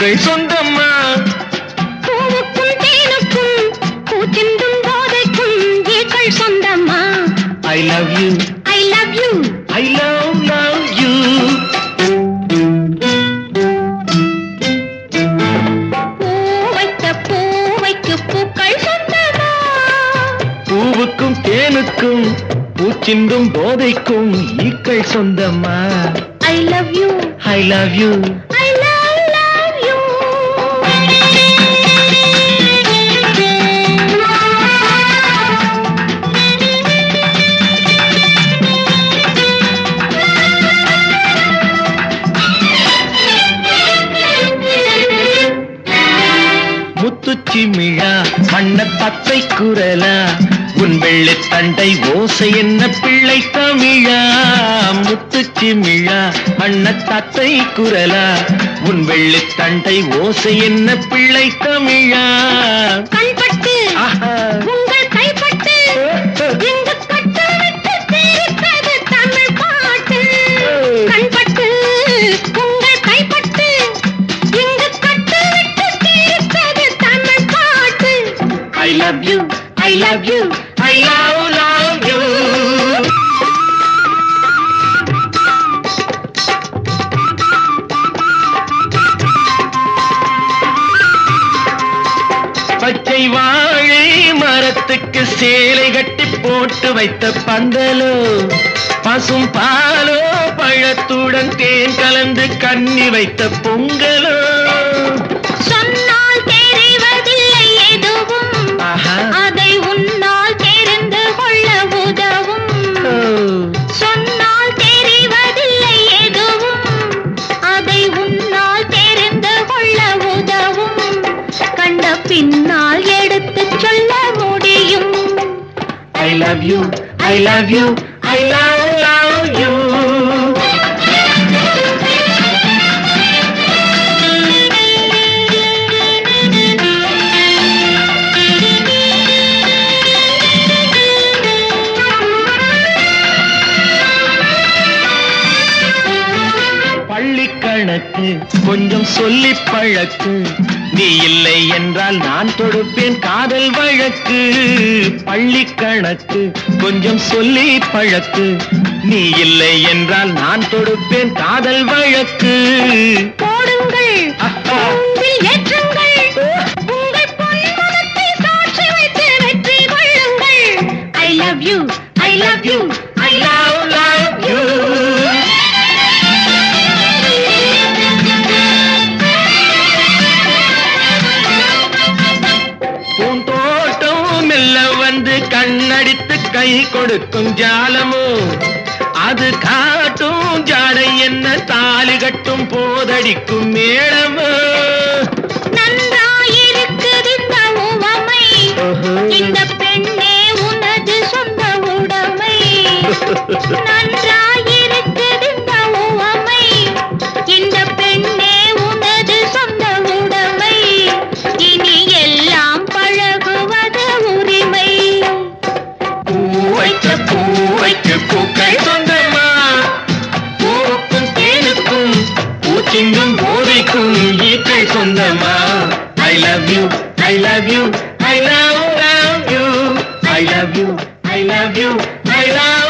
பூக்கள் சொந்தம்மா பூவுக்கும் தேனுக்கும் பூச்சிந்தும் போதைக்கும் ஈக்கள் சொந்தமா I love you I love you I love love you பூ வைத்த பூவைக்கு பூக்கள் சொந்தமா பூவுக்கும் தேனுக்கும் பூச்சிந்தும் போதைக்கும் ஈக்கள் சொந்தம்மா I love you I love you I love love you முத்துச்சி மிழா வண்ண தத்தை குரலா உன் வெள்ளை தண்டை ஓசை என்ன பிள்ளை தமிழா முத்துச்சி மிழா வண்ண தத்தை குரலா உன் வெள்ளை தண்டை ஓசை என்ன பிள்ளை தமிழா கண்பட்டு ஆஹா. உங்கள் கைப்பட்டு எங்கு கட்டு விட்டு சிரிப்பது தமிழ் பாட்டு கண்பட்டு உங்கள் கைப்பட்டு எங்கு கட்டு விட்டு சிரிப்பது தமிழ் பாட்டு I love you, I love you, I love, love you. பச்சை வாழை மரத்துக்கு சேலை கட்டி போட்டு வைத்த பந்தலோ பசும் பாலோ பழத்துடன் தேன் கலந்து கண்ணி வைத்த பொங்கலோ சொன்னால் தெரிவதில்லை எதுவும் ஆஹா அதை உன்னால் தெரிந்து கொள்ள உதவும் ஓ. சொன்னால் தெரிவதில்லை எதுவும் அதை உன்னால் தெரிந்து கொள்ள உதவும் கண்ட பின்னால் எடுத்துச் சொல்ல முடியும் I love you, I love you, I love, love you. பள்ளி கணக்கு கொஞ்சம் சொல்லி பழக்கு நீ இல்லை என்றால் நான் தொடுப்பேன் காதல் வழக்கு பள்ளி கணக்கு கொஞ்சம் சொல்லி பழக்கு நீ இல்லை என்றால் நான் தொடுப்பேன் காதல் வழக்கு போடுங்கள் ஆஹா. கூண்டில் ஏற்றுங்கள் உங்கள் பொன்மனத்தை சாட்சி வைத்து வெற்றி கொள்ளுங்கள் I love you I love you I love, love you. பூந்தோட்டம் மெல்ல வந்து கண்ணடித்து கை கொடுக்கும் ஜாலமோ அது காட்டும் ஜாடை என்ன தாலி கட்டும் போதடிக்கும் மேளமோ நன்றாயிருக்குது இந்த உவமை இந்த பெண்ணே உனது சொந்த உடைமை நன்றாயிருக்குது இந்த உவமை இந்த பெண்ணே உனது சொந்த உடைமை இனி எல்லாம் பழகுவது உரிமை பூவைத்த பூவைக்கு பூக்கள் சொந்தமா பூவுக்கும் தேனுக்கும் பூச்சிங்கும் போதைக்கும் ஈக்கள் சொந்தமா I love you I love you I love love you I love you I love you I love